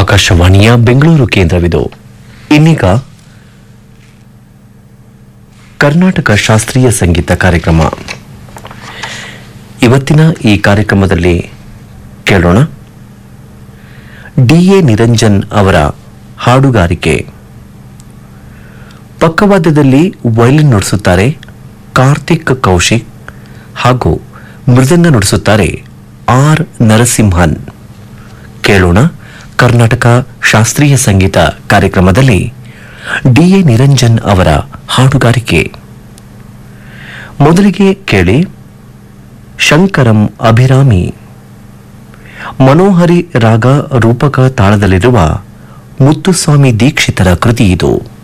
ಆಕಾಶವಾಣಿಯ ಬೆಂಗಳೂರು ಕೇಂದ್ರವಿದು ಇನ್ನೀಗ ಕರ್ನಾಟಕ ಶಾಸ್ತ್ರೀಯ ಸಂಗೀತ ಕಾರ್ಯಕ್ರಮ ಇವತ್ತಿನ ಈ ಕಾರ್ಯಕ್ರಮದಲ್ಲಿ ಕೇಳೋಣ ಡಿಎ ನಿರಂಜನ್ ಅವರ ಹಾಡುಗಾರಿಕೆ ಪಕ್ಕವಾದ್ಯದಲ್ಲಿ ವಯಲಿನ್ ನುಡಿಸುತ್ತಾರೆ ಕಾರ್ತಿಕ್ ಕೌಶಿಕ್ ಹಾಗೂ ಮೃದಂಗ ನುಡಿಸುತ್ತಾರೆ ಆರ್ ನರಸಿಂಹನ್ ಕೇಳೋಣ ಕರ್ನಾಟಕ ಶಾಸ್ತ್ರೀಯ ಸಂಗೀತ ಕಾರ್ಯಕ್ರಮದಲ್ಲಿ ಡಿಎ ನಿರಂಜನ್ ಅವರ ಹಾಡುಗಾರಿಕೆ ಮೊದಲಿಗೆ ಕೇಳಿ ಶಂಕರಂ ಅಭಿರಾಮಿ ಮನೋಹರಿ ರಾಗ ರೂಪಕ ತಾಳದಲ್ಲಿರುವ ಮುತ್ತುಸ್ವಾಮಿ ದೀಕ್ಷಿತರ ಕೃತಿ ಇದು